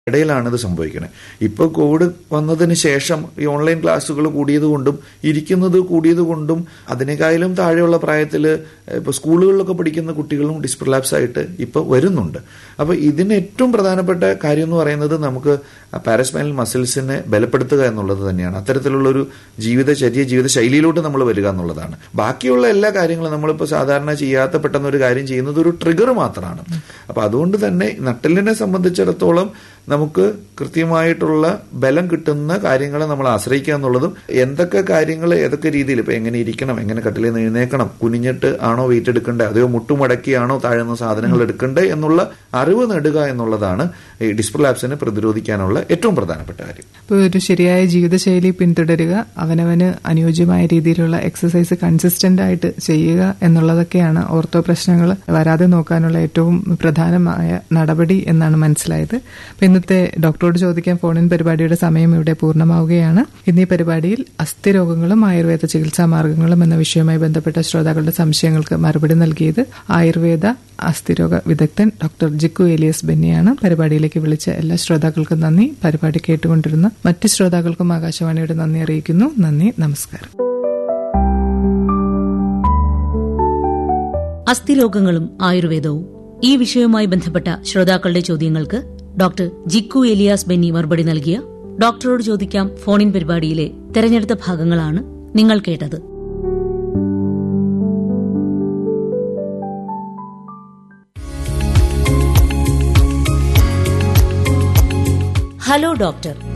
ഇടയിലാണ് ഇത് സംഭവിക്കുന്നത് ഇപ്പോൾ കോവിഡ് വന്നതിന് ശേഷം ഈ ഓൺലൈൻ ക്ലാസ്സുകൾ കൂടിയത് കൊണ്ടും ഇരിക്കുന്നത് കൂടിയത് കൊണ്ടും അതിനേക്കാളും താഴെയുള്ള പ്രായത്തിൽ ഇപ്പോൾ സ്കൂളുകളിലൊക്കെ പഠിക്കുന്ന കുട്ടികളും ഡിസ്പ്രിലാപ്സ് ആയിട്ട് ഇപ്പോൾ വരുന്നുണ്ട് അപ്പോൾ ഇതിന് ഏറ്റവും പ്രധാനപ്പെട്ട കാര്യം എന്ന് പറയുന്നത് നമുക്ക് പാരസ്മൈനൽ മസിൽസിനെ ബലപ്പെടുത്തുക എന്നുള്ളത് തന്നെയാണ് അത്തരത്തിലുള്ളൊരു ജീവിതചര്യ ജീവിത ശൈലിയിലോട്ട് നമ്മൾ വരിക എന്നുള്ളതാണ് ബാക്കിയുള്ള എല്ലാ കാര്യങ്ങളും നമ്മളിപ്പോൾ സാധാരണ ചെയ്യാത്ത പെട്ടെന്ന് ഒരു കാര്യം ചെയ്യുന്നത് ഒരു ട്രിഗർ മാത്രമാണ് അപ്പോൾ അതുകൊണ്ട് തന്നെ നട്ടലിനെ സംബന്ധിച്ചിടത്തോളം നമുക്ക് കൃത്യമായിട്ടുള്ള ബലം കിട്ടുന്ന കാര്യങ്ങളെ നമ്മൾ ആശ്രയിക്കുക എന്നുള്ളതും എന്തൊക്കെ കാര്യങ്ങൾ ഏതൊക്കെ രീതിയിൽ ഇപ്പൊ എങ്ങനെ ഇരിക്കണം എങ്ങനെ കട്ടിലിൽ നിന്ന് എഴുന്നേക്കണം കുനിഞ്ഞിട്ട് ആണോ വെയിറ്റ് എടുക്കേണ്ടത് അതെയോ മുട്ടുമടക്കിയാണോ താഴ്ന്ന സാധനങ്ങൾ എടുക്കേണ്ടത് എന്നുള്ള അറിവ് നേടുക എന്നുള്ളതാണ് ഈ ഡിസ്പ്രലാപ്സിനെ പ്രതിരോധിക്കാനുള്ള ഏറ്റവും പ്രധാനപ്പെട്ട കാര്യം ഇപ്പോൾ ഒരു ശരിയായ ജീവിതശൈലി പിന്തുടരുക അവനവന് അനുയോജ്യമായ രീതിയിലുള്ള എക്സസൈസ് കൺസിസ്റ്റന്റ് ആയിട്ട് ചെയ്യുക എന്നുള്ളതൊക്കെയാണ് ഓർത്തോ പ്രശ്നങ്ങൾ വരാതെ നോക്കാനുള്ള ഏറ്റവും പ്രധാനമായ നടപടി എന്നാണ് മനസ്സിലായത് അപ്പൊ ഇന്നത്തെ ഡോക്ടറോട് ചോദിക്കാൻ ഫോണിൻ പരിപാടിയുടെ സമയം ഇവിടെ പൂർണ്ണമാവുകയാണ് ഇന്നീ പരിപാടിയിൽ അസ്ഥിരോഗങ്ങളും ആയുർവേദ ചികിത്സാ മാർഗങ്ങളും എന്ന വിഷയവുമായി ബന്ധപ്പെട്ട ശ്രോതാക്കളുടെ സംശയങ്ങൾക്ക് മറുപടി നൽകിയത് ആയുർവേദ അസ്ഥിരോഗ വിദഗ്ധൻ ഡോക്ടർ ജിക്കു എലിയസ് ബെന്നിയാണ് പരിപാടിയിലേക്ക് വിളിച്ച എല്ലാ ശ്രോതാക്കൾക്കും നന്ദി പരിപാടി കേട്ടുകൊണ്ടിരുന്ന മറ്റ് ശ്രോതാക്കൾക്കും ആകാശവാണിയുടെ നന്ദി അറിയിക്കുന്നു നന്ദി നമസ്കാരം അസ്ഥിരോഗങ്ങളും ആയുർവേദവും ഈ വിഷയവുമായി ബന്ധപ്പെട്ട ശ്രോതാക്കളുടെ ചോദ്യങ്ങൾക്ക് ഡോക്ടർ ജിക്കു എലിയാസ് ബെന്നി മറുപടി നൽകിയ ഡോക്ടറോട് ചോദിക്കാം ഫോണിൻ പരിപാടിയിലെ തെരഞ്ഞെടുത്ത ഭാഗങ്ങളാണ് നിങ്ങൾ കേട്ടത് ഹലോ ഡോക്ടർ